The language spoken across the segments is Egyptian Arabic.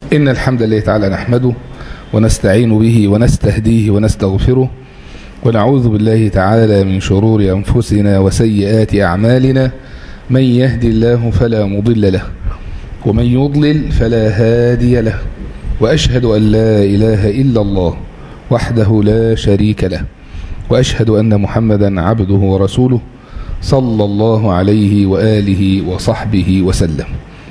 إن الحمد لله تعالى نحمده ونستعين به ونستهديه ونستغفره ونعوذ بالله تعالى من شرور أنفسنا وسيئات أعمالنا من يهدي الله فلا مضل له ومن يضلل فلا هادي له وأشهد أن لا إله إلا الله وحده لا شريك له وأشهد أن محمدا عبده ورسوله صلى الله عليه وآله وصحبه وسلم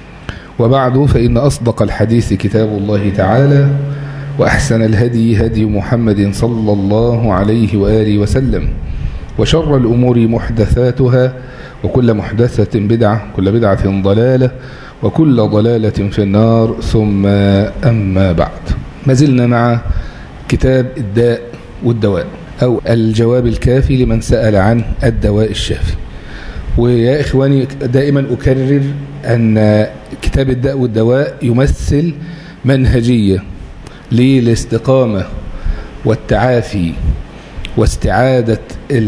وبعد فإن أصدق الحديث كتاب الله تعالى وأحسن الهدي هدي محمد صلى الله عليه وآله وسلم وشر الأمور محدثاتها وكل محدثة بدعة كل بدعة ضلالة وكل ضلالة في النار ثم أما بعد ما زلنا مع كتاب الداء والدواء أو الجواب الكافي لمن سأل عن الدواء الشافي ويا إخواني دائما أكرر أن كتاب الداء والدواء يمثل منهجية للاستقامة والتعافي واستعادة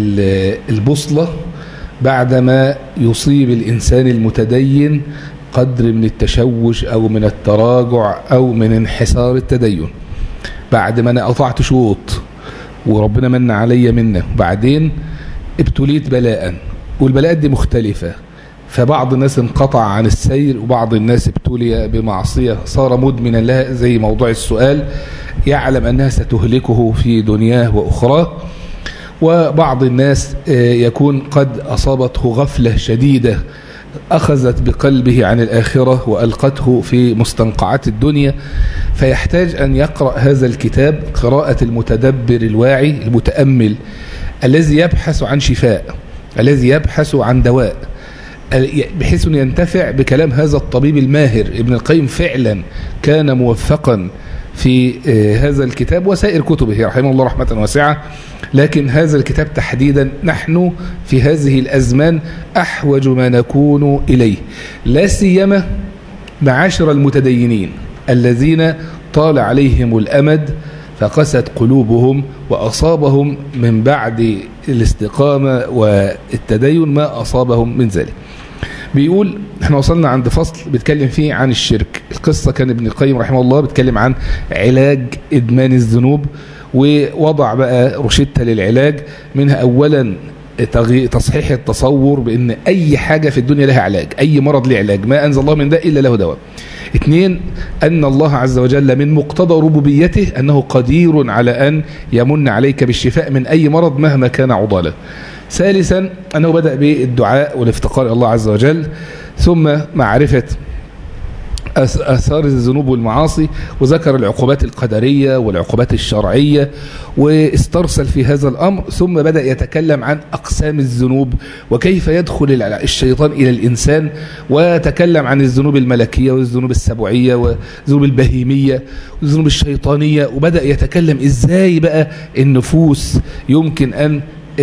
البصلة بعدما يصيب الإنسان المتدين قدر من التشوش أو من التراجع أو من انحسار التدين بعد ما أنا قطعت شوط وربنا من علي منه وبعدين ابتليت بلاء والبلاءات دي مختلفة فبعض الناس انقطع عن السير وبعض الناس ابتلي بمعصية صار مدمنا لها زي موضوع السؤال يعلم أنها ستهلكه في دنياه وأخراه وبعض الناس يكون قد أصابته غفلة شديدة أخذت بقلبه عن الآخرة وألقته في مستنقعات الدنيا فيحتاج أن يقرأ هذا الكتاب قراءة المتدبر الواعي المتأمل الذي يبحث عن شفاء الذي يبحث عن دواء بحيث أن ينتفع بكلام هذا الطبيب الماهر ابن القيم فعلا كان موفقا في هذا الكتاب وسائر كتبه رحمه الله رحمة واسعة لكن هذا الكتاب تحديدا نحن في هذه الأزمان أحوج ما نكون إليه لا سيما معاشر المتدينين الذين طال عليهم الأمد فقست قلوبهم وأصابهم من بعد الاستقامة والتدين ما أصابهم من ذلك بيقول احنا وصلنا عند فصل بيتكلم فيه عن الشرك القصة كان ابن القيم رحمه الله بيتكلم عن علاج إدمان الذنوب ووضع بقى روشتة للعلاج منها أولا تصحيح التصور بأن أي حاجة في الدنيا لها علاج أي مرض له علاج ما أنزل الله من داء إلا له دواء اثنين أن الله عز وجل من مقتضى ربوبيته أنه قدير على أن يمن عليك بالشفاء من أي مرض مهما كان عضاله ثالثا أنه بدأ بالدعاء والافتقار إلى الله عز وجل ثم معرفة أثار الذنوب والمعاصي وذكر العقوبات القدرية والعقوبات الشرعية واسترسل في هذا الأمر ثم بدأ يتكلم عن أقسام الذنوب وكيف يدخل الشيطان إلى الإنسان وتكلم عن الذنوب الملكية والذنوب السبعية والذنوب البهيمية والذنوب الشيطانية وبدأ يتكلم إزاي بقى النفوس يمكن أن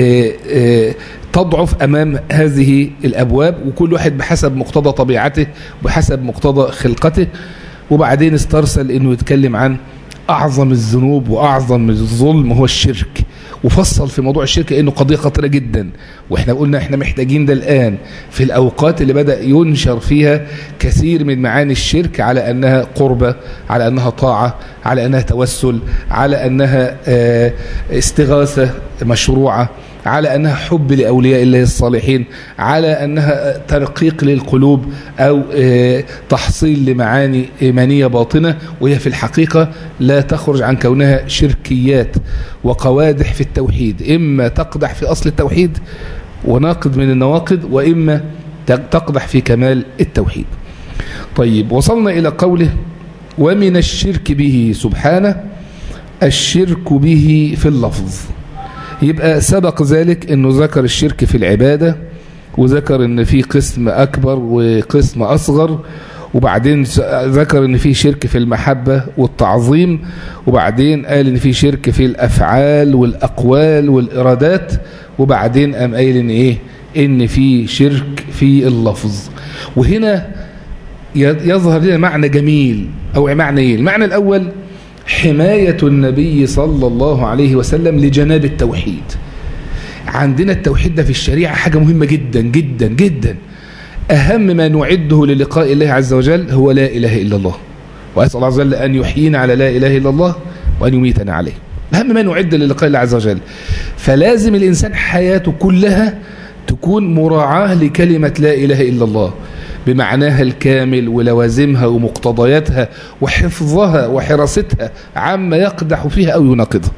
تضعف أمام هذه الأبواب وكل واحد بحسب مقتضى طبيعته وبحسب مقتضى خلقته وبعدين استرسل أنه يتكلم عن أعظم الذنوب وأعظم الظلم هو الشرك وفصل في موضوع الشرك انه قضيه خطيره جدا واحنا قلنا احنا محتاجين ده الان في الاوقات اللي بدا ينشر فيها كثير من معاني الشرك على انها قربه على انها طاعه على انها توسل على انها استغاثه مشروعه على أنها حب لأولياء الله الصالحين على أنها ترقيق للقلوب أو تحصيل لمعاني إيمانية باطنة وهي في الحقيقة لا تخرج عن كونها شركيات وقوادح في التوحيد إما تقدح في أصل التوحيد وناقض من النواقض وإما تقدح في كمال التوحيد طيب وصلنا إلى قوله ومن الشرك به سبحانه الشرك به في اللفظ يبقى سبق ذلك انه ذكر الشرك في العبادة وذكر ان في قسم اكبر وقسم اصغر وبعدين ذكر ان في شرك في المحبة والتعظيم وبعدين قال ان في شرك في الافعال والاقوال والارادات وبعدين قام قايل ان ايه ان في شرك في اللفظ وهنا يظهر لنا معنى جميل او معنى ايه المعنى الاول حماية النبي صلى الله عليه وسلم لجناب التوحيد عندنا التوحيد ده في الشريعة حاجة مهمة جدا جدا جدا أهم ما نعده للقاء الله عز وجل هو لا إله إلا الله وأسأل الله عز وجل أن يحيينا على لا إله إلا الله وأن يميتنا عليه أهم ما نعد للقاء الله عز وجل فلازم الإنسان حياته كلها تكون مراعاة لكلمة لا إله إلا الله بمعناها الكامل ولوازمها ومقتضياتها وحفظها وحراستها عما يقدح فيها أو يناقضها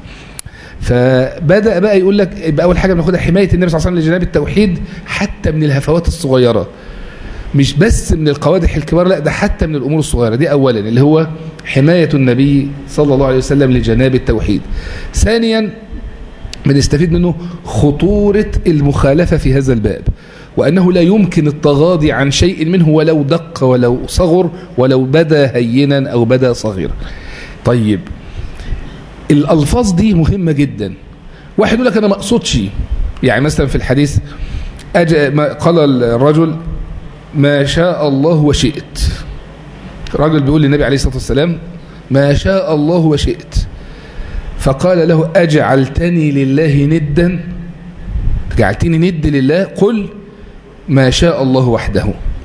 فبدأ بقى يقول لك يبقى أول حاجة بناخدها حماية النبي صلى الله عليه وسلم لجناب التوحيد حتى من الهفوات الصغيرة مش بس من القوادح الكبار لا ده حتى من الأمور الصغيرة دي أولا اللي هو حماية النبي صلى الله عليه وسلم لجناب التوحيد ثانيا بنستفيد منه خطورة المخالفة في هذا الباب وأنه لا يمكن التغاضي عن شيء منه ولو دق ولو صغر ولو بدا هينا أو بدا صغيرا طيب الألفاظ دي مهمة جدا واحد يقول لك أنا ما أقصدش يعني مثلا في الحديث أجا قال الرجل ما شاء الله وشئت رجل بيقول للنبي عليه الصلاة والسلام ما شاء الله وشئت فقال له أجعلتني لله ندا جعلتني ند لله قل ما شاء الله وحده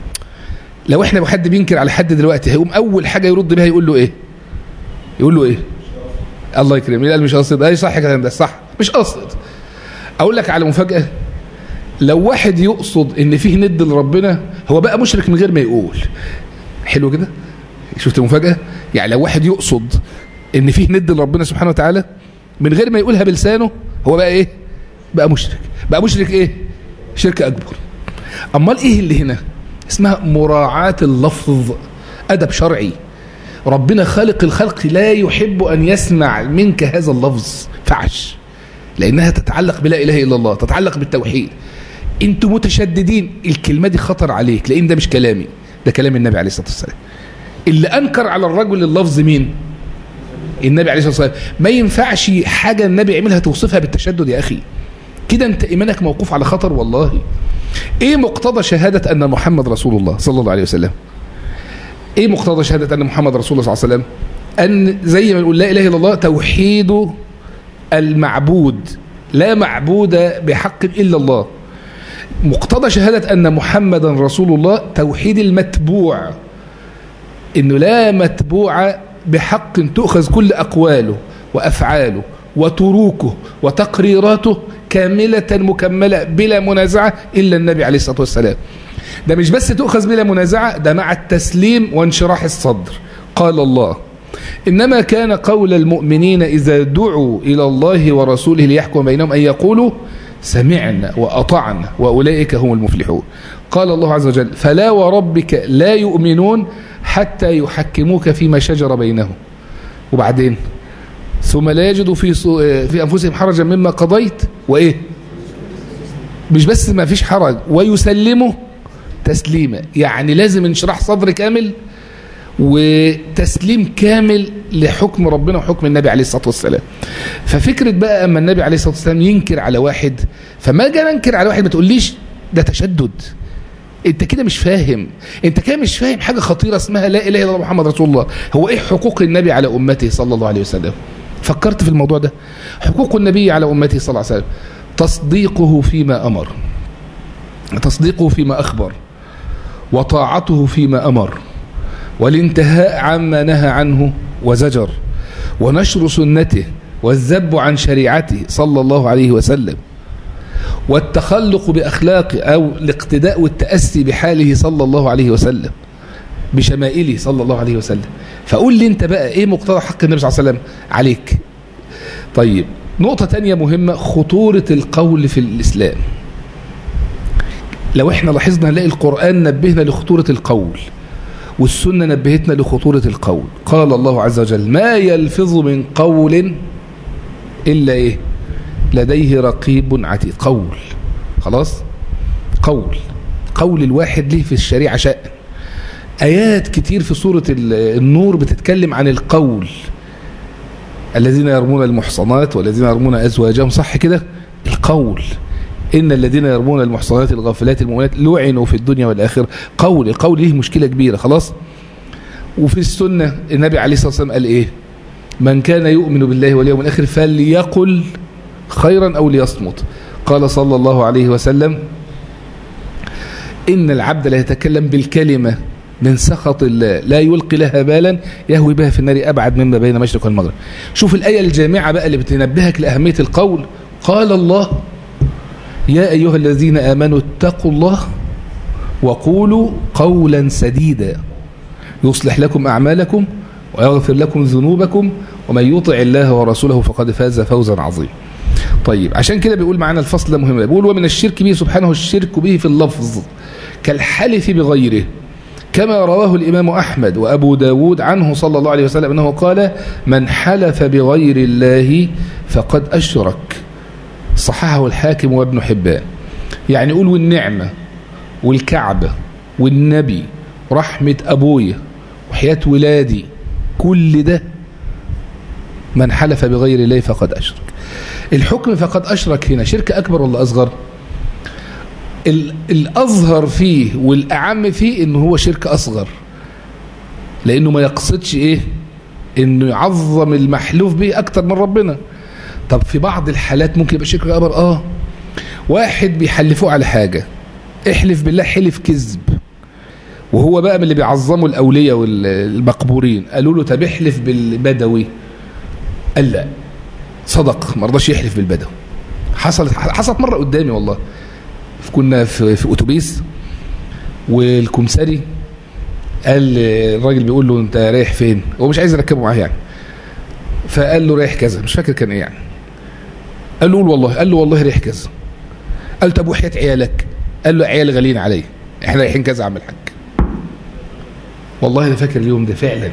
لو احنا حد بينكر على حد دلوقتي هيقوم أول حاجة يرد بها يقول له إيه يقول له إيه الله يكرمني قال مش قصد اي صح الكلام ده صح مش قصد اقول لك على مفاجاه لو واحد يقصد ان فيه ند لربنا هو بقى مشرك من غير ما يقول حلو كده شفت المفاجاه يعني لو واحد يقصد ان فيه ند لربنا سبحانه وتعالى من غير ما يقولها بلسانه هو بقى ايه بقى مشرك بقى مشرك ايه شرك اكبر امال ايه اللي هنا اسمها مراعاه اللفظ ادب شرعي ربنا خالق الخلق لا يحب أن يسمع منك هذا اللفظ فعش لأنها تتعلق بلا إله إلا الله تتعلق بالتوحيد انتوا متشددين الكلمة دي خطر عليك لأن ده مش كلامي ده كلام النبي عليه الصلاة والسلام اللي أنكر على الرجل اللفظ مين النبي عليه الصلاة والسلام ما ينفعش حاجة النبي عملها توصفها بالتشدد يا أخي كده انت إيمانك موقوف على خطر والله ايه مقتضى شهادة أن محمد رسول الله صلى الله عليه وسلم ايه مقتضى شهادة ان محمد رسول الله صلى الله عليه وسلم ان زي ما نقول لا اله الا الله توحيد المعبود لا معبود بحق الا الله مقتضى شهادة ان محمدا رسول الله توحيد المتبوع انه لا متبوع بحق تؤخذ كل اقواله وافعاله وتروكه وتقريراته كاملة مكملة بلا منازعة الا النبي عليه الصلاة والسلام ده مش بس تؤخذ بلا منازعة ده مع التسليم وانشراح الصدر قال الله إنما كان قول المؤمنين إذا دعوا إلى الله ورسوله ليحكم بينهم أن يقولوا سمعنا وأطعنا وأولئك هم المفلحون قال الله عز وجل فلا وربك لا يؤمنون حتى يحكموك فيما شجر بينهم وبعدين ثم لا يجدوا في في أنفسهم حرجا مما قضيت وإيه مش بس ما فيش حرج ويسلموا تسليما يعني لازم انشراح صدر كامل وتسليم كامل لحكم ربنا وحكم النبي عليه الصلاة والسلام ففكرة بقى أما النبي عليه الصلاة والسلام ينكر على واحد فما جاء ننكر على واحد ما تقوليش ده تشدد انت كده مش فاهم انت كده مش فاهم حاجة خطيرة اسمها لا إله إلا الله محمد رسول الله هو ايه حقوق النبي على أمته صلى الله عليه وسلم فكرت في الموضوع ده حقوق النبي على أمته صلى الله عليه وسلم تصديقه فيما أمر تصديقه فيما أخبر وطاعته فيما أمر والانتهاء عما نهى عنه وزجر ونشر سنته والذب عن شريعته صلى الله عليه وسلم والتخلق بأخلاقه أو الاقتداء والتأسي بحاله صلى الله عليه وسلم بشمائله صلى الله عليه وسلم فقول لي انت بقى ايه مقتضى حق النبي صلى الله عليه وسلم عليك طيب نقطة تانية مهمة خطورة القول في الإسلام لو احنا لاحظنا نلاقي القرآن نبهنا لخطورة القول والسنة نبهتنا لخطورة القول قال الله عز وجل ما يلفظ من قول إلا إيه لديه رقيب عتيد قول خلاص قول قول الواحد ليه في الشريعة شأن آيات كتير في سورة النور بتتكلم عن القول الذين يرمون المحصنات والذين يرمون أزواجهم صح كده القول إن الذين يرمون المحصنات الغافلات المؤمنات لعنوا في الدنيا والآخرة قول القول ليه مشكلة كبيرة خلاص وفي السنة النبي عليه الصلاة والسلام قال إيه من كان يؤمن بالله واليوم الآخر فليقل خيرا أو ليصمت قال صلى الله عليه وسلم إن العبد لا يتكلم بالكلمة من سخط الله لا يلقي لها بالا يهوي بها في النار أبعد مما بين مشرق والمغرب شوف الآية الجامعة بقى اللي بتنبهك لأهمية القول قال الله يا أيها الذين آمنوا اتقوا الله وقولوا قولا سديدا يصلح لكم أعمالكم ويغفر لكم ذنوبكم ومن يطع الله ورسوله فقد فاز فوزا عظيما طيب عشان كده بيقول معانا الفصل ده مهم بيقول ومن الشرك به سبحانه الشرك به في اللفظ كالحلف بغيره كما رواه الإمام أحمد وأبو داود عنه صلى الله عليه وسلم أنه قال من حلف بغير الله فقد أشرك صححه الحاكم وابن حبان يعني يقول والنعمة والكعبة والنبي رحمة أبويا وحياة ولادي كل ده من حلف بغير الله فقد أشرك الحكم فقد أشرك هنا شرك أكبر ولا أصغر الأظهر فيه والأعم فيه إنه هو شرك أصغر لأنه ما يقصدش إيه إنه يعظم المحلوف به أكتر من ربنا طب في بعض الحالات ممكن يبقى شرك أكبر آه واحد بيحلفوه على حاجة احلف بالله حلف كذب وهو بقى من اللي بيعظموا الأولياء والمقبورين قالوا له طب احلف بالبدوي قال لا صدق ما رضاش يحلف بالبدوي حصلت حصلت مرة قدامي والله كنا في, في اتوبيس والكمساري قال الراجل بيقول له انت رايح فين هو مش عايز يركبه معاه يعني فقال له رايح كذا مش فاكر كان ايه يعني قال له قول والله قال له والله رايح كذا قال طب وحياة عيالك قال له عيال غاليين عليا احنا رايحين كذا يا عم الحاج والله انا فاكر اليوم ده فعلا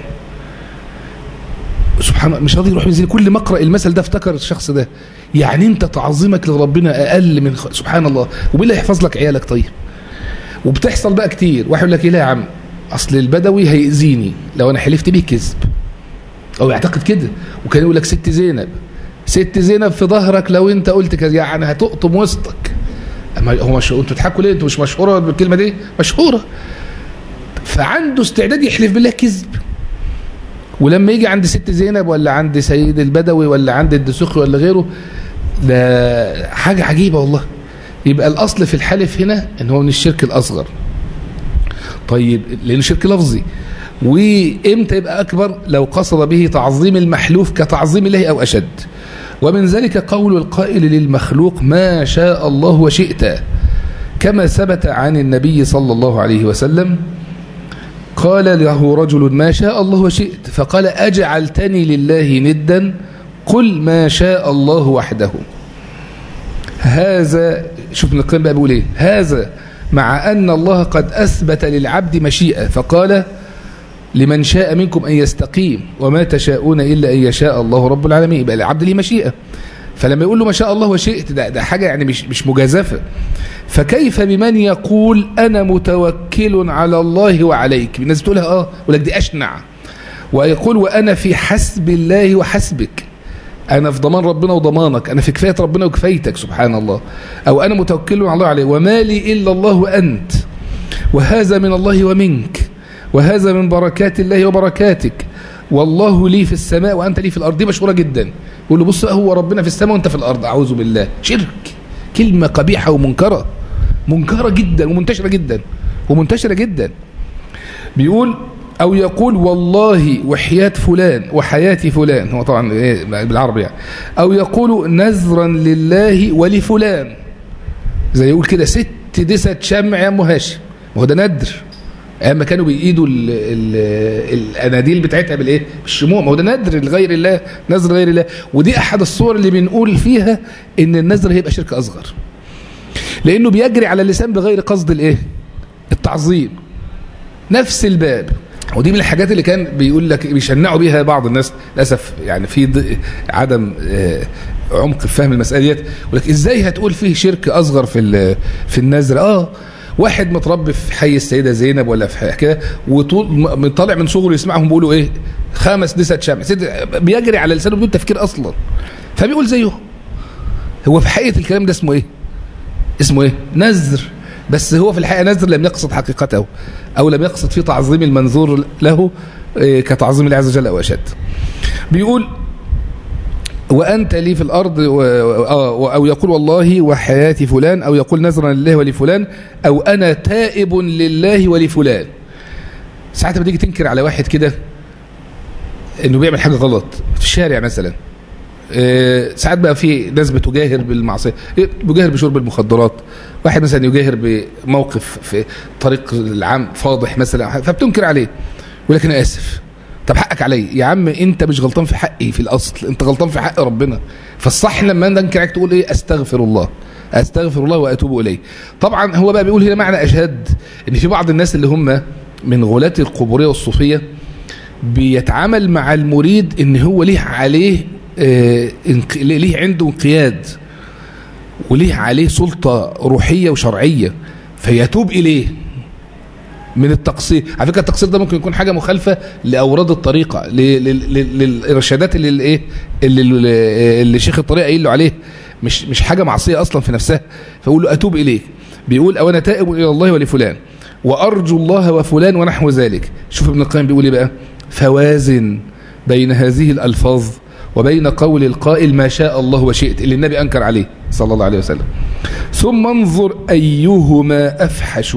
سبحان الله مش راضي يروح ينزل كل ما اقرا المثل ده افتكر الشخص ده يعني انت تعظيمك لربنا اقل من خ... سبحان الله وبالله يحفظ لك عيالك طيب وبتحصل بقى كتير واحد يقول لك ايه لا يا عم اصل البدوي هيأذيني لو انا حلفت بيه كذب او يعتقد كده وكان يقول لك ست زينب ست زينب في ظهرك لو انت قلت كذا يعني هتقطم وسطك اما هو مش انتوا تضحكوا ليه انتوا مش مشهوره بالكلمه دي مشهوره فعنده استعداد يحلف بالله كذب ولما يجي عند ست زينب ولا عند سيد البدوي ولا عند الدسوقي ولا غيره ده حاجة عجيبة والله يبقى الأصل في الحلف هنا ان هو من الشرك الأصغر طيب لأنه شرك لفظي وإمتى يبقى أكبر لو قصد به تعظيم المحلوف كتعظيم الله أو أشد ومن ذلك قول القائل للمخلوق ما شاء الله وشئت كما ثبت عن النبي صلى الله عليه وسلم قال له رجل ما شاء الله وشئت فقال أجعلتني لله ندا قل ما شاء الله وحده هذا شوف ابن القيم بقى بيقول ايه هذا مع أن الله قد أثبت للعبد مشيئة فقال لمن شاء منكم أن يستقيم وما تشاءون إلا أن يشاء الله رب العالمين يبقى العبد ليه مشيئة فلما يقول له ما شاء الله وشئت ده, ده حاجة يعني مش, مش مجازفة فكيف بمن يقول أنا متوكل على الله وعليك الناس بتقولها آه ولك دي أشنع ويقول وأنا في حسب الله وحسبك أنا في ضمان ربنا وضمانك أنا في كفاية ربنا وكفايتك سبحان الله أو أنا متوكل على الله عليه وما لي إلا الله وأنت وهذا من الله ومنك وهذا من بركات الله وبركاتك والله لي في السماء وأنت لي في الأرض دي مشهورة جدا يقول له بص هو ربنا في السماء وأنت في الأرض أعوذ بالله شرك كلمة قبيحة ومنكرة منكرة جدا ومنتشرة جدا ومنتشرة جدا بيقول أو يقول والله وحياة فلان وحياتي فلان هو طبعا بالعربي يعني أو يقول نذرا لله ولفلان زي يقول كده ست دسة شمع يا أم هاشم ما هو ده ندر اما كانوا بيقيدوا ال ال الاناديل بتاعتها بالايه بالشموع ما هو ده نذر لغير الله نذر غير الله ودي احد الصور اللي بنقول فيها ان النذر هيبقى شرك اصغر لانه بيجري على اللسان بغير قصد الايه التعظيم نفس الباب ودي من الحاجات اللي كان بيقول لك بيشنعوا بيها بعض الناس للاسف يعني في عدم عمق في فهم المساله ديت يقول لك ازاي هتقول فيه شرك اصغر في في النذر اه واحد متربي في حي السيدة زينب ولا في كده وطول طالع من صغره يسمعهم بيقولوا ايه خمس نسة شمع بيجري على لسانه بدون تفكير اصلا فبيقول زيه هو في حقيقة الكلام ده اسمه ايه اسمه ايه نذر بس هو في الحقيقة نذر لم يقصد حقيقته او لم يقصد في تعظيم المنذور له كتعظيم الله عز وجل او اشد بيقول وأنت لي في الأرض و... أو يقول والله وحياتي فلان أو يقول نذرا لله ولفلان أو أنا تائب لله ولفلان ساعات بتيجي تنكر على واحد كده انه بيعمل حاجه غلط في الشارع مثلا آه، ساعات بقى في ناس بتجاهر بالمعصيه إيه، بيجاهر بشرب المخدرات واحد مثلا يجاهر بموقف في طريق العام فاضح مثلا فبتنكر عليه ولكن انا اسف طب حقك عليا يا عم انت مش غلطان في حقي في الاصل انت غلطان في حق ربنا فالصح لما انت انكر عليك تقول ايه استغفر الله استغفر الله واتوب اليه طبعا هو بقى بيقول هنا معنى اشهد ان في بعض الناس اللي هم من غلاة القبوريه والصوفيه بيتعامل مع المريد ان هو ليه عليه آه، انق- ليه عنده انقياد وليه عليه سلطة روحية وشرعية فيتوب إليه من التقصير على فكرة التقصير ده ممكن يكون حاجة مخالفة لأوراد الطريقة ل- ل- ل- للإرشادات اللي الإيه اللي, اللي, اللي شيخ الطريقة قايل له عليه مش مش حاجة معصية أصلا في نفسها فيقول له أتوب إليك بيقول أو أنا تائب إلى الله ولفلان وأرجو الله وفلان ونحو ذلك شوف ابن القيم بيقول إيه بقى فوازن بين هذه الألفاظ وبين قول القائل ما شاء الله وشئت اللي النبي أنكر عليه صلى الله عليه وسلم ثم انظر أيهما أفحش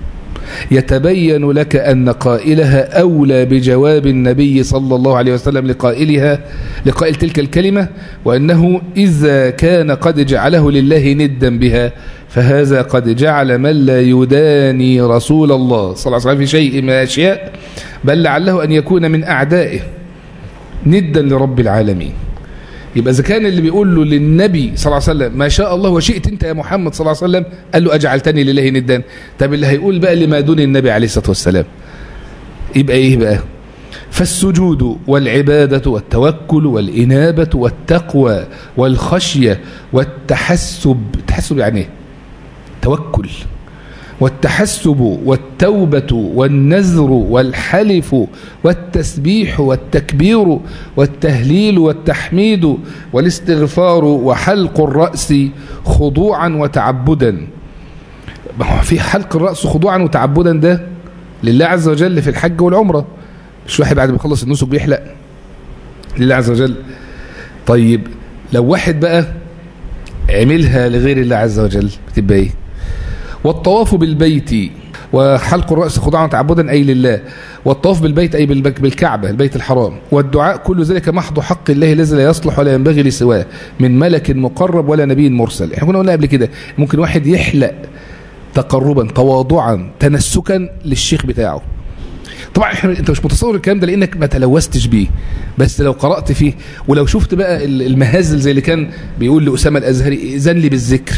يتبين لك أن قائلها أولى بجواب النبي صلى الله عليه وسلم لقائلها لقائل تلك الكلمة وأنه إذا كان قد جعله لله ندا بها فهذا قد جعل من لا يداني رسول الله صلى الله عليه وسلم في شيء من الأشياء بل لعله أن يكون من أعدائه ندا لرب العالمين يبقى إذا كان اللي بيقول له للنبي صلى الله عليه وسلم ما شاء الله وشئت أنت يا محمد صلى الله عليه وسلم قال له أجعلتني لله ندا طب اللي هيقول بقى لما دون النبي عليه الصلاة والسلام يبقى إيه بقى فالسجود والعبادة والتوكل والإنابة والتقوى والخشية والتحسب التحسب يعني ايه توكل والتحسب والتوبة والنذر والحلف والتسبيح والتكبير والتهليل والتحميد والاستغفار وحلق الرأس خضوعا وتعبدا ما هو في حلق الرأس خضوعا وتعبدا ده لله عز وجل في الحج والعمرة مش واحد بعد ما يخلص النسك بيحلق لله عز وجل طيب لو واحد بقى عملها لغير الله عز وجل بتبقى ايه والطواف بالبيت وحلق الرأس خضوعا تعبدا أي لله والطواف بالبيت أي بالبك- بالكعبة البيت الحرام والدعاء كل ذلك محض حق الله الذي لا يصلح ولا ينبغي لسواه من ملك مقرب ولا نبي مرسل احنا كنا قلنا قبل كده ممكن واحد يحلق تقربا تواضعا تنسكا للشيخ بتاعه طبعا احنا انت مش متصور الكلام ده لانك ما تلوثتش بيه بس لو قرات فيه ولو شفت بقى ال- المهازل زي اللي كان بيقول لاسامه الازهري اذن لي بالذكر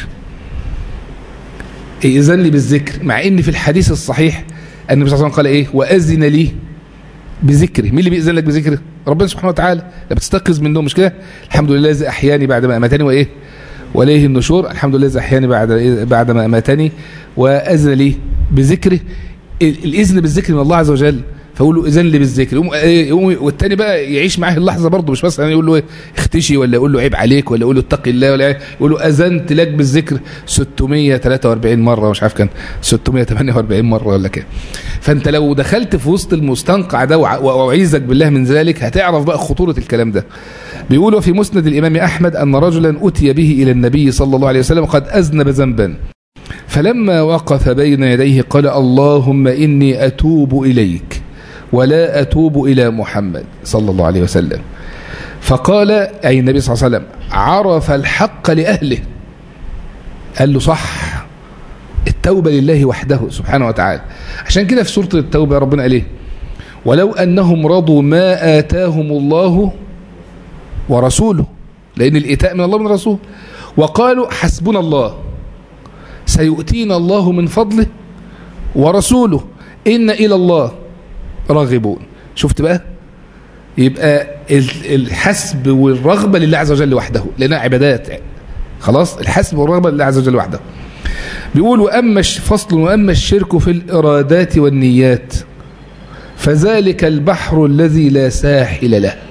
إذن لي بالذكر مع ان في الحديث الصحيح ان النبي صلى الله عليه وسلم قال ايه واذن لي بذكره مين اللي بيأذن لك بذكره ربنا سبحانه وتعالى لما تستيقظ من النوم مش كده الحمد لله الذي احياني بعد ما اماتني وايه واليه النشور الحمد لله الذي احياني بعد بعد ما اماتني واذن لي بذكره ال- الاذن بالذكر من الله عز وجل فاقول له اذن لي بالذكر يقوم إيه، يقوم والتاني بقى يعيش معاه اللحظه برضه مش مثلا يقول له إيه اختشي ولا يقول له عيب عليك ولا يقول له اتق الله ولا يقول له اذنت لك بالذكر 643 مره مش عارف كان 648 مره ولا كام فانت لو دخلت في وسط المستنقع ده وع- واعيذك بالله من ذلك هتعرف بقى خطوره الكلام ده بيقولوا في مسند الامام احمد ان رجلا اتي به الى النبي صلى الله عليه وسلم قد اذنب ذنبا فلما وقف بين يديه قال اللهم إني أتوب إليك ولا أتوب إلى محمد صلى الله عليه وسلم فقال أي النبي صلى الله عليه وسلم عرف الحق لأهله قال له صح التوبة لله وحده سبحانه وتعالى عشان كده في سورة التوبة ربنا قال ايه ولو أنهم رضوا ما آتاهم الله ورسوله لأن الإيتاء من الله من رسول وقالوا حسبنا الله سيؤتينا الله من فضله ورسوله إن إلى الله راغبون شفت بقى يبقى ال- الحسب والرغبة لله عز وجل وحده لأنها عبادات خلاص الحسب والرغبة لله عز وجل وحده بيقول وأما الش- فصل وأما الشرك في الإرادات والنيات فذلك البحر الذي لا ساحل له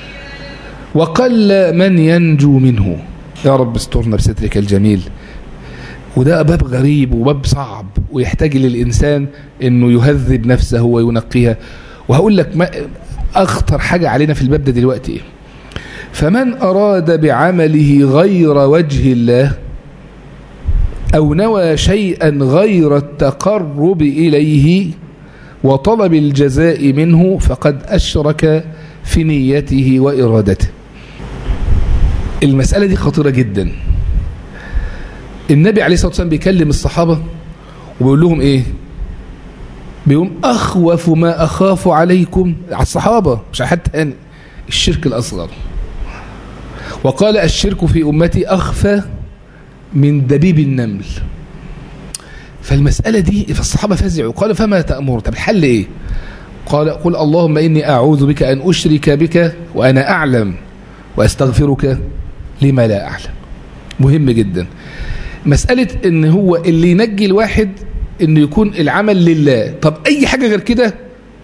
وقل من ينجو منه يا رب استرنا بسترك الجميل وده باب غريب وباب صعب ويحتاج للإنسان أنه يهذب نفسه وينقيها وهقول لك ما أخطر حاجة علينا في الباب ده دلوقتي إيه فمن أراد بعمله غير وجه الله أو نوى شيئا غير التقرب إليه وطلب الجزاء منه فقد أشرك في نيته وإرادته المسألة دي خطيرة جدا النبي عليه الصلاة والسلام بيكلم الصحابة وبيقول لهم ايه بيقوم أخوف ما أخاف عليكم على الصحابة مش على حد تاني الشرك الأصغر وقال الشرك في أمتي أخفى من دبيب النمل فالمسألة دي فالصحابة فزعوا قالوا فما تأمر طب الحل إيه قال قل اللهم إني أعوذ بك أن أشرك بك وأنا أعلم وأستغفرك لما لا أعلم مهم جدا مسألة إن هو اللي ينجي الواحد إنه يكون العمل لله طب أي حاجة غير كده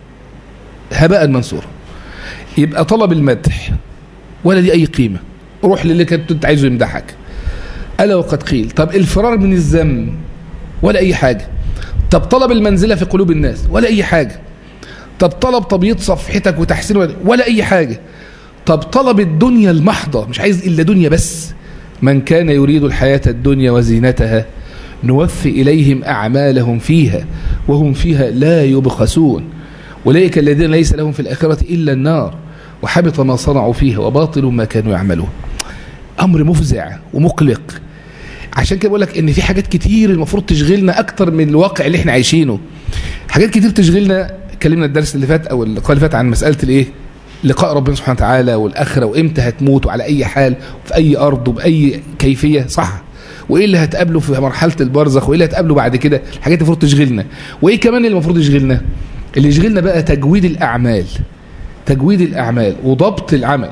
هباء منصورا يبقى طلب المدح ولا دي أي قيمة روح للي كنت انت عايزه يمدحك ألا وقد قيل طب الفرار من الذم ولا أي حاجة طب طلب المنزلة في قلوب الناس ولا أي حاجة طب طلب تبييض صفحتك وتحسين ولا أي حاجة طب طلب الدنيا المحضة مش عايز إلا دنيا بس من كان يريد الحياة الدنيا وزينتها نوفي إليهم أعمالهم فيها وهم فيها لا يبخسون أولئك الذين ليس لهم في الآخرة إلا النار وحبط ما صنعوا فيها وباطل ما كانوا يعملون أمر مفزع ومقلق عشان كده بقول لك ان في حاجات كتير المفروض تشغلنا اكتر من الواقع اللي احنا عايشينه حاجات كتير تشغلنا اتكلمنا الدرس اللي فات او اللقاء اللي فات عن مساله الايه لقاء ربنا سبحانه وتعالى والاخره وامتى هتموت وعلى اي حال وفي اي ارض وباي كيفيه صح وايه اللي هتقابله في مرحله البرزخ وايه اللي هتقابله بعد كده الحاجات المفروض تشغلنا وايه كمان اللي المفروض يشغلنا اللي يشغلنا بقى تجويد الاعمال تجويد الاعمال وضبط العمل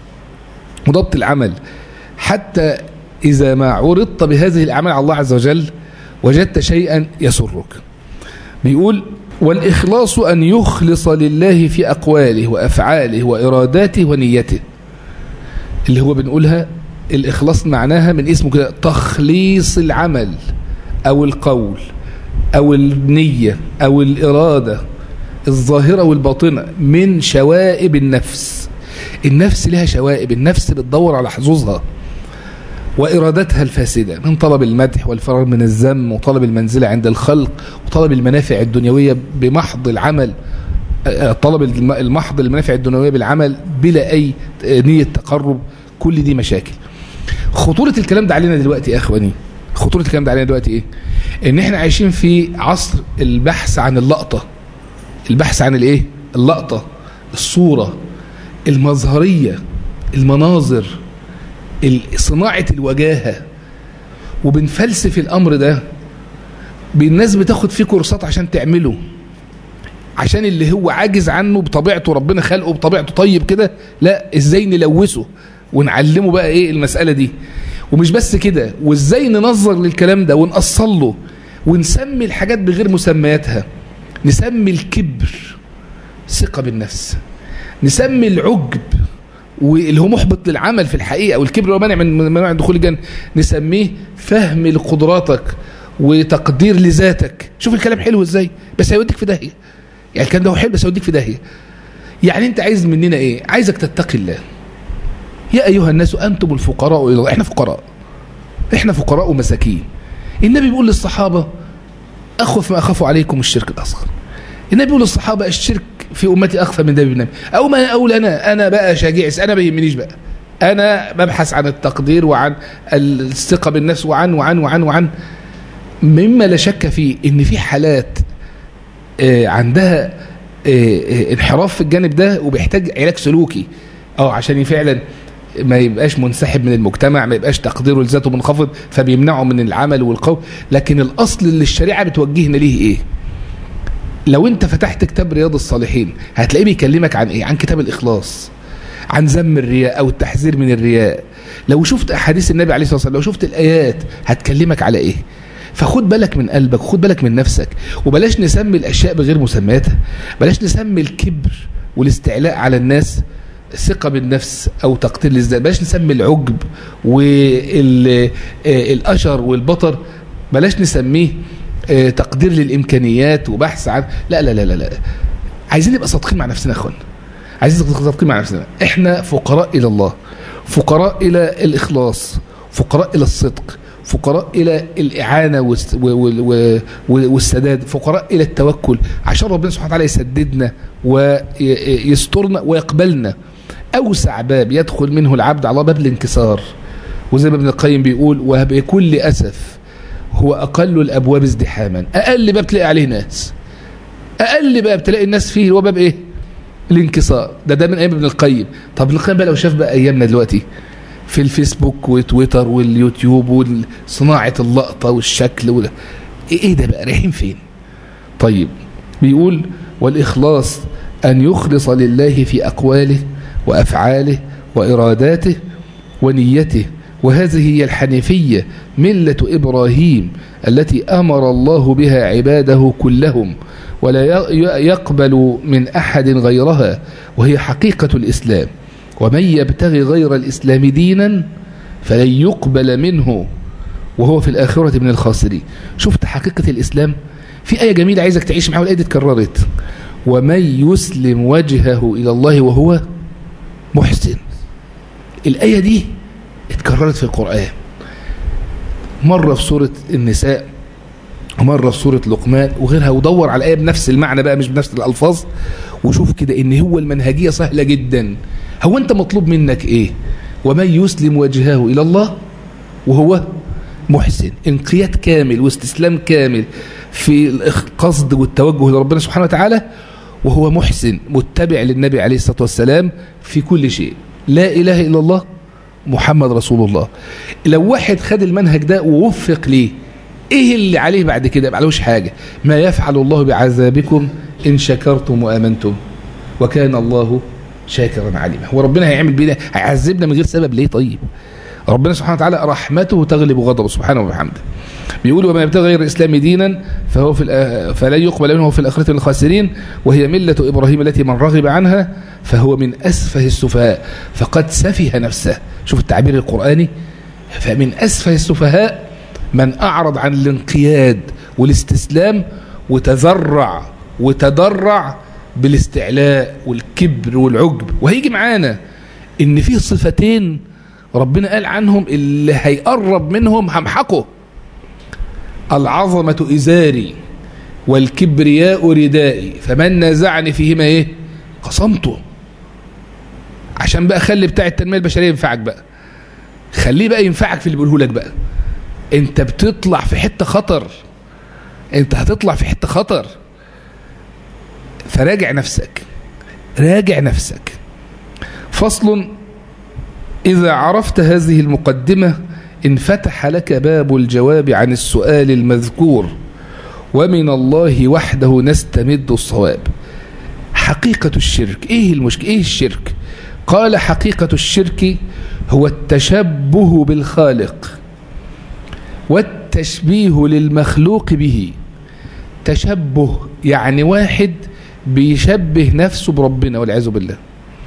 وضبط العمل حتى إذا ما عرضت بهذه الأعمال على الله عز وجل وجدت شيئا يسرك بيقول والإخلاص أن يخلص لله في أقواله وأفعاله وإراداته ونيته اللي هو بنقولها الإخلاص معناها من اسمه كده تخليص العمل أو القول أو النية أو الإرادة الظاهرة والباطنة من شوائب النفس النفس لها شوائب النفس بتدور على حظوظها وإرادتها الفاسدة من طلب المدح والفرار من الذم وطلب المنزلة عند الخلق وطلب المنافع الدنيوية بمحض العمل طلب المحض المنافع الدنيوية بالعمل بلا أي نية تقرب كل دي مشاكل خطورة الكلام ده علينا دلوقتي يا أخواني خطورة الكلام ده علينا دلوقتي إيه إن إحنا عايشين في عصر البحث عن اللقطة البحث عن الإيه اللقطة الصورة المظهرية المناظر صناعة الوجاهة وبنفلسف الأمر ده الناس بتاخد فيه كورسات عشان تعمله عشان اللي هو عاجز عنه بطبيعته ربنا خلقه بطبيعته طيب كده لا ازاي نلوثه ونعلمه بقى ايه المسألة دي ومش بس كده وازاي ننظر للكلام ده ونأصل له ونسمي الحاجات بغير مسمياتها نسمي الكبر ثقة بالنفس نسمي العجب واللي هو محبط للعمل في الحقيقة والكبر ومنع من منع دخول الجنة نسميه فهم لقدراتك وتقدير لذاتك شوف الكلام حلو ازاي بس هيوديك في داهية يعني الكلام ده هو حلو بس هيوديك في داهية يعني انت عايز مننا ايه عايزك تتقي الله يا ايها الناس انتم الفقراء الى الله احنا فقراء احنا فقراء ومساكين النبي بيقول للصحابة اخوف ما اخاف عليكم الشرك الاصغر النبي بيقول للصحابة الشرك في امتي اخفى من دبيب النبي او ما اقول انا انا بقى شجيع انا ما يهمنيش بقى انا ببحث عن التقدير وعن الثقه بالنفس وعن وعن وعن وعن مما لا شك فيه ان في حالات عندها انحراف في الجانب ده وبيحتاج علاج سلوكي اه عشان فعلا ما يبقاش منسحب من المجتمع ما يبقاش تقديره لذاته منخفض فبيمنعه من العمل والقول لكن الاصل اللي الشريعه بتوجهنا ليه ايه لو انت فتحت كتاب رياض الصالحين هتلاقيه بيكلمك عن ايه عن كتاب الاخلاص عن ذم الرياء او التحذير من الرياء لو شفت احاديث النبي عليه الصلاه والسلام لو شفت الايات هتكلمك على ايه فخد بالك من قلبك خد بالك من نفسك وبلاش نسمي الاشياء بغير مسمياتها بلاش نسمي الكبر والاستعلاء على الناس ثقة بالنفس أو تقتير للذات بلاش نسمي العجب والأشر والبطر بلاش نسميه تقدير للإمكانيات وبحث عن لا لا لا لا, لا. عايزين نبقى صادقين مع نفسنا يا اخوانا عايزين نبقى صادقين مع نفسنا احنا فقراء إلى الله فقراء إلى الإخلاص فقراء إلى الصدق فقراء إلى الإعانة والسداد فقراء إلى التوكل عشان ربنا سبحانه وتعالى يسددنا ويسترنا ويقبلنا أوسع باب يدخل منه العبد على باب الانكسار وزي ما ابن القيم بيقول وبكل أسف هو أقل الأبواب ازدحاما أقل باب تلاقي عليه ناس أقل باب تلاقي الناس فيه هو باب إيه الانكسار ده ده من أيام ابن القيم طب ابن القيم بقى لو شاف بقى أيامنا دلوقتي في الفيسبوك وتويتر واليوتيوب وصناعة اللقطة والشكل ولا ايه ده بقى رايحين فين طيب بيقول والإخلاص أن يخلص لله في أقواله وأفعاله وإراداته ونيته وهذه هي الحنيفية ملة إبراهيم التي أمر الله بها عباده كلهم ولا يقبل من أحد غيرها وهي حقيقة الإسلام ومن يبتغي غير الإسلام دينا فلن يقبل منه وهو في الآخرة من الخاسرين شفت حقيقة الإسلام في آية جميلة عايزك تعيش معها والآية دي اتكررت ومن يسلم وجهه إلى الله وهو محسن الآية دي اتكررت في القرآن مرة في سورة النساء ومرة في سورة لقمان وغيرها ودور على الآية بنفس المعنى بقى مش بنفس الألفاظ وشوف كده إن هو المنهجية سهلة جدا هو أنت مطلوب منك إيه ومن يسلم وجهه إلى الله وهو محسن انقياد كامل واستسلام كامل في القصد والتوجه لربنا سبحانه وتعالى وهو محسن متبع للنبي عليه الصلاة والسلام في كل شيء لا إله إلا الله محمد رسول الله لو واحد خد المنهج ده ووفق ليه ايه اللي عليه بعد كده ما عليهوش حاجة ما يفعل الله بعذابكم إن شكرتم وآمنتم وكان الله شاكرا عليما هو ربنا هيعمل بينا هيعذبنا من غير سبب ليه طيب ربنا سبحانه وتعالى رحمته تغلب غضبه سبحانه وبحمده بيقول وما يبتغي غير الإسلام دينا فهو في فلا يقبل منه في الآخرة من الخاسرين وهي ملة إبراهيم التي من رغب عنها فهو من أسفه السفهاء فقد سفه نفسه شوف التعبير القرآني فمن أسفه السفهاء من أعرض عن الانقياد والاستسلام وتذرع وتضرع بالاستعلاء والكبر والعجب وهيجي معانا ان في صفتين ربنا قال عنهم اللي هيقرب منهم همحقه العظمة إزاري والكبرياء ردائي فمن نازعني فيهما ايه قصمته عشان بقى خلي بتاع التنمية البشرية ينفعك بقى خليه بقى ينفعك في اللي بيقوله لك بقى انت بتطلع في حتة خطر انت هتطلع في حتة خطر فراجع نفسك راجع نفسك فصل إذا عرفت هذه المقدمة انفتح لك باب الجواب عن السؤال المذكور ومن الله وحده نستمد الصواب حقيقة الشرك ايه المشكلة ايه الشرك قال حقيقة الشرك هو التشبه بالخالق والتشبيه للمخلوق به تشبه يعني واحد بيشبه نفسه بربنا والعياذ بالله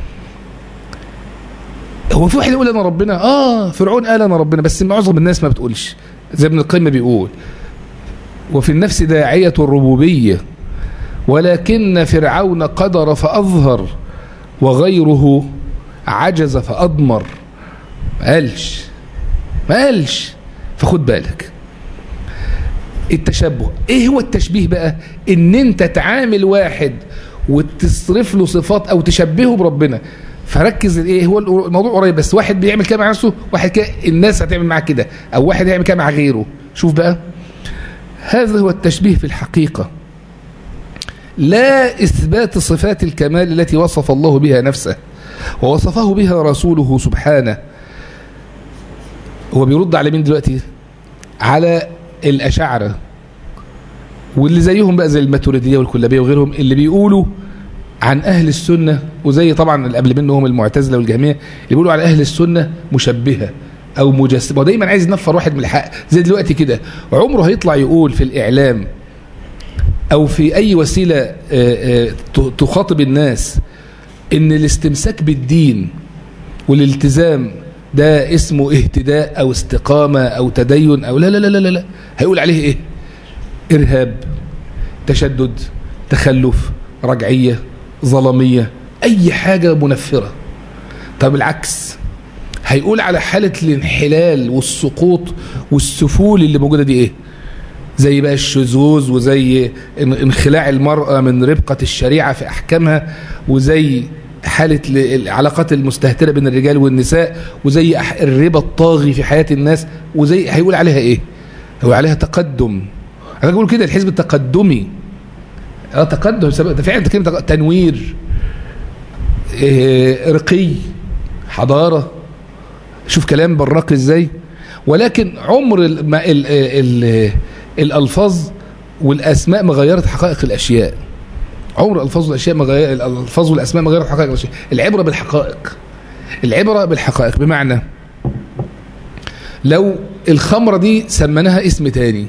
هو في واحد يقول انا ربنا اه فرعون قال انا ربنا بس معظم الناس ما بتقولش زي ابن القيم بيقول وفي النفس داعية الربوبية ولكن فرعون قدر فأظهر وغيره عجز فأضمر ما قالش ما قالش فخد بالك التشبه ايه هو التشبيه بقى ان انت تعامل واحد وتصرف له صفات او تشبهه بربنا فركز ايه هو الموضوع قريب بس واحد بيعمل كده مع نفسه واحد كده الناس هتعمل معاه كده او واحد يعمل كده مع غيره شوف بقى هذا هو التشبيه في الحقيقة لا إثبات صفات الكمال التي وصف الله بها نفسه ووصفه بها رسوله سبحانه هو بيرد على مين دلوقتي على الأشاعرة واللي زيهم بقى زي الماتوريدية والكلابية وغيرهم اللي بيقولوا عن أهل السنة وزي طبعا اللي قبل منهم المعتزلة والجهمية اللي بيقولوا على أهل السنة مشبهة أو مجسمة ودايما عايز ينفر واحد من الحق زي دلوقتي كده عمره هيطلع يقول في الإعلام أو في أي وسيلة تخاطب الناس إن الاستمساك بالدين والالتزام ده اسمه اهتداء أو استقامة أو تدين أو لا لا لا لا لا هيقول عليه إيه إرهاب تشدد تخلف رجعية ظلمية أي حاجة منفرة طب العكس هيقول على حالة الانحلال والسقوط والسفول اللي موجودة دي ايه زي بقى الشذوذ وزي انخلاع المرأة من ربقة الشريعة في أحكامها وزي حالة العلاقات المستهترة بين الرجال والنساء وزي الربا الطاغي في حياة الناس وزي هيقول عليها ايه هو عليها تقدم انا بقول كده الحزب التقدمي اه تقدم ده فعلا كلمه تنوير إيه رقي حضاره شوف كلام براق ازاي ولكن عمر ال ال ال الالفاظ والاسماء ما غيرت حقائق الاشياء عمر الالفاظ والاشياء ما غير الالفاظ والاسماء ما غيرت حقائق الاشياء العبره بالحقائق العبره بالحقائق بمعنى لو الخمره دي سميناها اسم تاني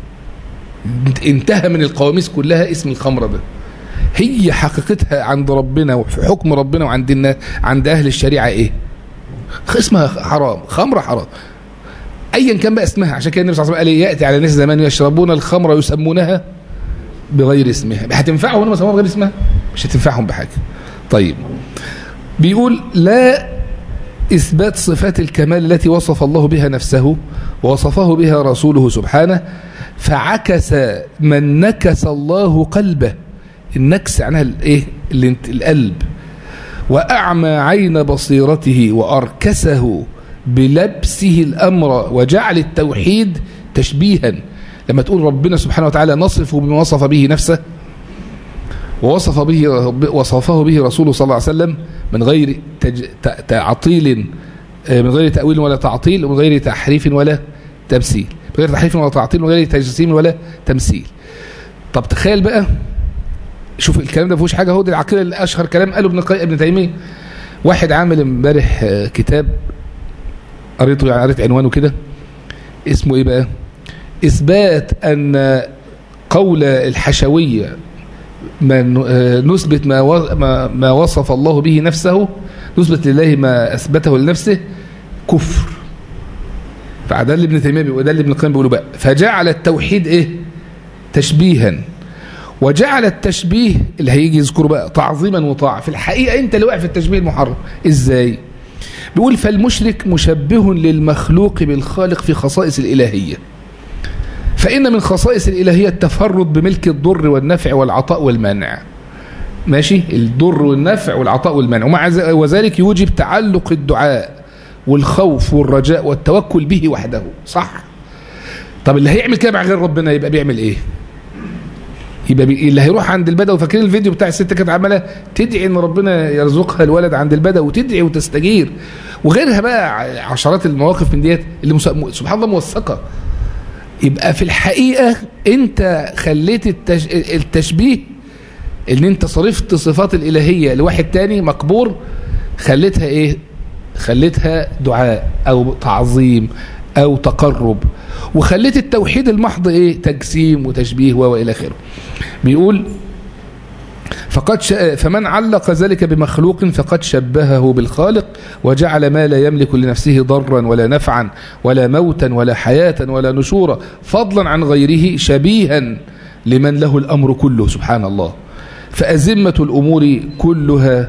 انتهى من القواميس كلها اسم الخمره ده هي حقيقتها عند ربنا وفي حكم ربنا وعند الناس عند اهل الشريعه ايه اسمها حرام خمره حرام ايا كان بقى اسمها عشان كده النبي صلى الله عليه وسلم قال ياتي على ناس زمان يشربون الخمر ويسمونها بغير اسمها هتنفعهم لما سموها بغير اسمها مش هتنفعهم بحاجه طيب بيقول لا إثبات صفات الكمال التي وصف الله بها نفسه ووصفه بها رسوله سبحانه فعكس من نكس الله قلبه النكس عنها الايه القلب وأعمى عين بصيرته وأركسه بلبسه الأمر وجعل التوحيد تشبيها لما تقول ربنا سبحانه وتعالى نصفه بما وصف به نفسه ووصف به وصفه به رسوله صلى الله عليه وسلم من غير تج... تعطيل من غير تأويل ولا تعطيل ومن غير تحريف ولا تمثيل من غير تحريف ولا تعطيل ومن غير تجسيم ولا تمثيل طب تخيل بقى شوف الكلام ده فيهوش حاجه هو ده العقيده الاشهر كلام قاله ابن ابن تيميه واحد عامل امبارح كتاب قريته يعني قريت عنوانه كده اسمه ايه بقى اثبات ان قول الحشويه ما نثبت ما ما وصف الله به نفسه نثبت لله ما اثبته لنفسه كفر فده اللي ابن تيميه وده اللي ابن القيم بيقولوا بقى فجعل التوحيد ايه تشبيها وجعل التشبيه اللي هيجي يذكره بقى تعظيما وطاعه في الحقيقه انت اللي واقع في التشبيه المحرم ازاي بيقول فالمشرك مشبه للمخلوق بالخالق في خصائص الالهيه فإن من خصائص الإلهية التفرد بملك الضر والنفع والعطاء والمنع ماشي الضر والنفع والعطاء والمنع ومع وذلك يوجب تعلق الدعاء والخوف والرجاء والتوكل به وحده صح طب اللي هيعمل كده مع غير ربنا يبقى بيعمل ايه يبقى بي... اللي هيروح عند البدوي فاكرين الفيديو بتاع الست كانت عماله تدعي ان ربنا يرزقها الولد عند البدوي وتدعي وتستجير وغيرها بقى عشرات المواقف من ديت اللي مس... سبحان الله موثقه يبقى في الحقيقة انت خليت التش... التشبيه ان انت صرفت صفات الالهية لواحد تاني مقبور خليتها ايه خليتها دعاء او تعظيم او تقرب وخليت التوحيد المحض ايه تجسيم وتشبيه والى اخره بيقول فقد ش... فمن علق ذلك بمخلوق فقد شبهه بالخالق وجعل ما لا يملك لنفسه ضرا ولا نفعا ولا موتا ولا حياة ولا نشورا فضلا عن غيره شبيها لمن له الأمر كله سبحان الله فأزمة الأمور كلها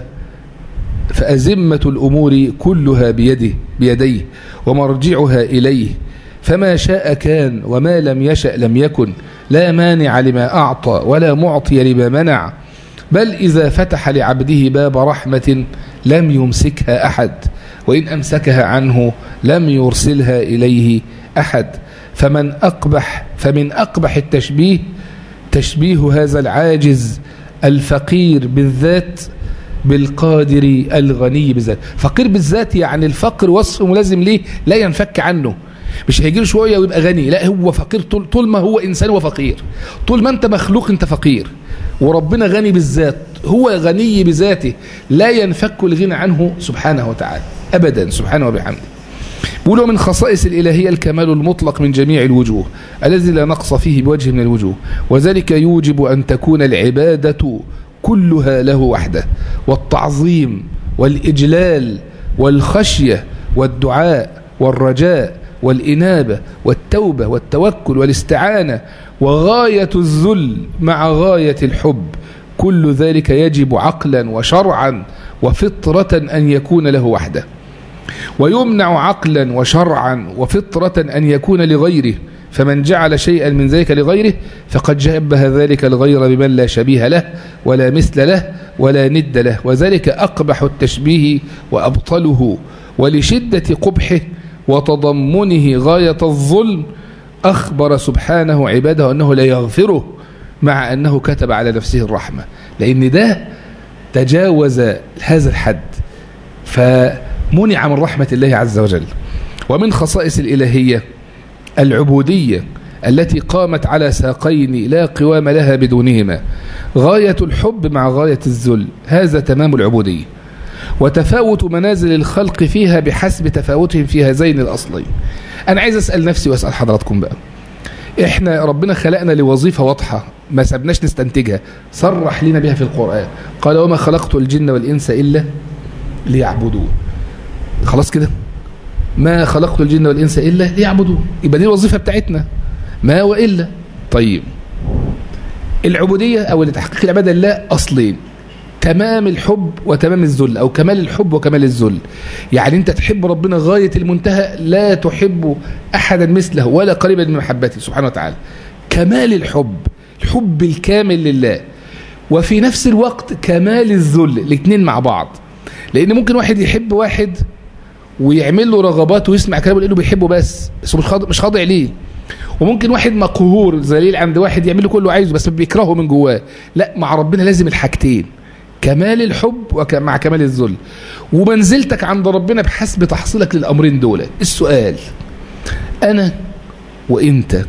فأزمة الأمور كلها بيده بيديه ومرجعها إليه فما شاء كان وما لم يشأ لم يكن لا مانع لما أعطى ولا معطي لما منع بل إذا فتح لعبده باب رحمة لم يمسكها أحد وإن أمسكها عنه لم يرسلها إليه أحد فمن أقبح فمن أقبح التشبيه تشبيه هذا العاجز الفقير بالذات بالقادر الغني بالذات فقير بالذات يعني الفقر وصف ملازم ليه لا ينفك عنه مش هيجي له شويه ويبقى غني لا هو فقير طول, طول ما هو انسان هو فقير طول ما انت مخلوق انت فقير وربنا غني بالذات هو غني بذاته لا ينفك الغنى عنه سبحانه وتعالى ابدا سبحانه وبحمده بيقولوا من خصائص الإلهية الكمال المطلق من جميع الوجوه الذي لا نقص فيه بوجه من الوجوه وذلك يوجب أن تكون العبادة كلها له وحده والتعظيم والإجلال والخشية والدعاء والرجاء والإنابة والتوبة والتوكل والاستعانة وغاية الذل مع غاية الحب كل ذلك يجب عقلا وشرعا وفطرة أن يكون له وحده ويمنع عقلا وشرعا وفطرة أن يكون لغيره فمن جعل شيئا من ذلك لغيره فقد جابه ذلك الغير بمن لا شبيه له ولا مثل له ولا ند له وذلك أقبح التشبيه وأبطله ولشدة قبحه وتضمنه غاية الظلم أخبر سبحانه عباده أنه لا يغفره مع أنه كتب على نفسه الرحمة لأن ده تجاوز هذا الحد فمنع من رحمة الله عز وجل ومن خصائص الإلهية العبودية التي قامت على ساقين لا قوام لها بدونهما غاية الحب مع غاية الذل هذا تمام العبودية وتفاوت منازل الخلق فيها بحسب تفاوتهم في هذين الأصلين أنا عايز أسأل نفسي وأسأل حضراتكم بقى إحنا ربنا خلقنا لوظيفة واضحة ما سبناش نستنتجها صرح لنا بها في القرآن قال وما خلقت الجن والإنس إلا ليعبدون خلاص كده ما خلقت الجن والإنس إلا ليعبدون يبقى دي الوظيفة بتاعتنا ما وإلا طيب العبودية أو لتحقيق العبادة لله أصلين تمام الحب وتمام الذل أو كمال الحب وكمال الذل يعني أنت تحب ربنا غاية المنتهى لا تحب أحدا مثله ولا قريبا من محبته سبحانه وتعالى كمال الحب الحب الكامل لله وفي نفس الوقت كمال الذل الاثنين مع بعض لأن ممكن واحد يحب واحد ويعمل له رغبات ويسمع كلامه لأنه بيحبه بس بس هو مش خاضع, مش خاضع ليه وممكن واحد مقهور ذليل عند واحد يعمل له كل اللي عايزه بس بيكرهه من جواه لا مع ربنا لازم الحاجتين كمال الحب ومع كمال الذل ومنزلتك عند ربنا بحسب تحصيلك للأمرين دول السؤال أنا وإنت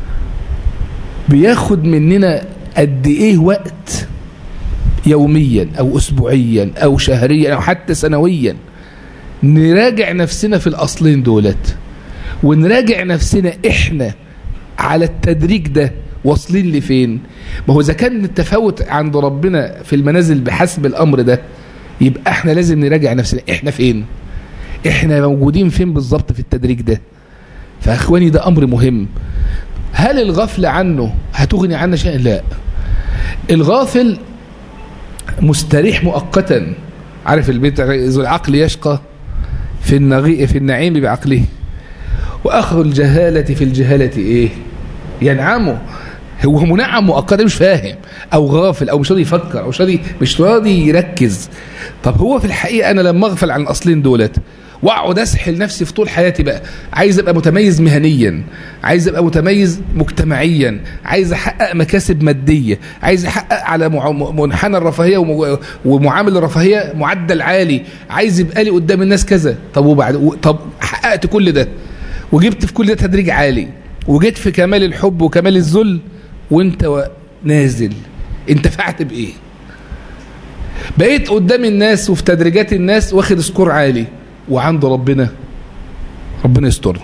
بياخد مننا قد إيه وقت يوميا أو أسبوعيا أو شهريا أو حتى سنويا نراجع نفسنا في الأصلين دولت ونراجع نفسنا إحنا على التدريج ده واصلين لفين ما هو إذا كان التفاوت عند ربنا في المنازل بحسب الأمر ده يبقى احنا لازم نراجع نفسنا احنا فين احنا موجودين فين بالظبط في التدريج ده فاخواني ده أمر مهم هل الغفلة عنه هتغني عنا شيء لا الغافل مستريح مؤقتا عارف البيت ذو العقل يشقى في النغي في النعيم بعقله واخر الجهالة في الجهالة ايه ينعمه هو منعم مؤقتا مش فاهم او غافل او مش راضي يفكر او مش راضي مش راضي يركز طب هو في الحقيقه انا لما اغفل عن الاصلين دولت واقعد اسحل نفسي في طول حياتي بقى عايز ابقى متميز مهنيا عايز ابقى متميز مجتمعيا عايز احقق مكاسب ماديه عايز احقق على منحنى الرفاهيه ومعامل الرفاهيه معدل عالي عايز يبقى لي قدام الناس كذا طب وبعد طب حققت كل ده وجبت في كل ده تدريج عالي وجيت في كمال الحب وكمال الذل وانت نازل انتفعت بايه بقيت قدام الناس وفي تدريجات الناس واخد سكور عالي وعند ربنا ربنا يستر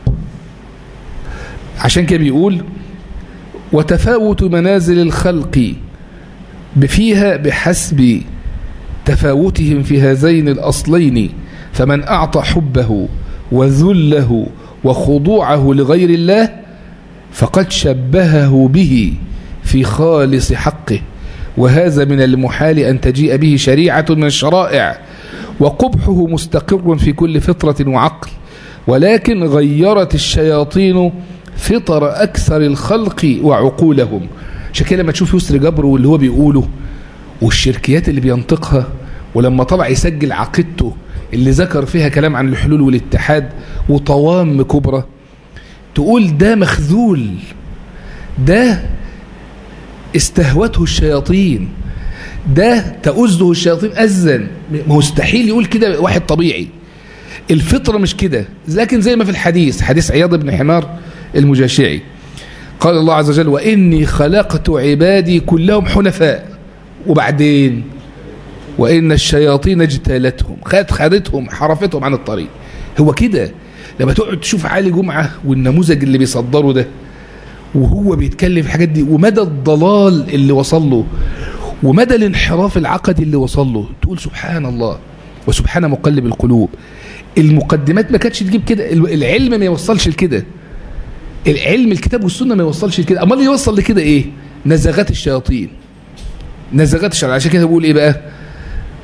عشان كده بيقول وتفاوت منازل الخلق فيها بحسب تفاوتهم في هذين الأصلين فمن أعطى حبه وذله وخضوعه لغير الله فقد شبهه به في خالص حقه وهذا من المحال أن تجيء به شريعة من الشرائع وقبحه مستقر في كل فطرة وعقل ولكن غيرت الشياطين فطر أكثر الخلق وعقولهم عشان كده لما تشوف يسر جبر واللي هو بيقوله والشركيات اللي بينطقها ولما طلع يسجل عقيدته اللي ذكر فيها كلام عن الحلول والاتحاد وطوام كبرى تقول ده مخذول ده استهوته الشياطين ده تؤزه الشياطين أزا مستحيل يقول كده واحد طبيعي الفطرة مش كده لكن زي ما في الحديث حديث عياض بن حمار المجاشعي قال الله عز وجل وإني خلقت عبادي كلهم حنفاء وبعدين وإن الشياطين اجتالتهم خدت خدتهم حرفتهم عن الطريق هو كده لما تقعد تشوف علي جمعة والنموذج اللي بيصدره ده وهو بيتكلم في الحاجات دي ومدى الضلال اللي وصل له ومدى الانحراف العقدي اللي وصل له تقول سبحان الله وسبحان مقلب القلوب المقدمات ما كانتش تجيب كده العلم ما يوصلش لكده العلم الكتاب والسنه ما يوصلش لكده امال يوصل لكده ايه نزغات الشياطين نزغات الشياطين عشان كده بقول ايه بقى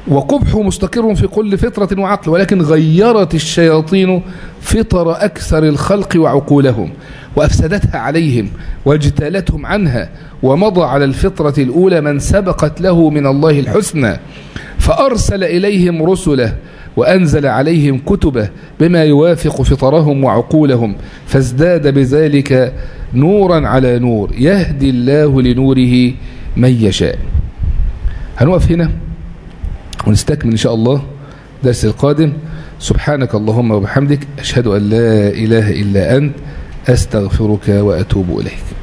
وقبحه مستقر في كل فطرة وعقل ولكن غيرت الشياطين فطر أكثر الخلق وعقولهم وأفسدتها عليهم واجتالتهم عنها ومضى على الفطرة الأولى من سبقت له من الله الحسنى فأرسل إليهم رسله وأنزل عليهم كتبه بما يوافق فطرهم وعقولهم فازداد بذلك نورا على نور يهدي الله لنوره من يشاء هنوقف هنا ونستكمل إن شاء الله درس القادم سبحانك اللهم وبحمدك أشهد أن لا إله إلا أنت أستغفرك وأتوب إليك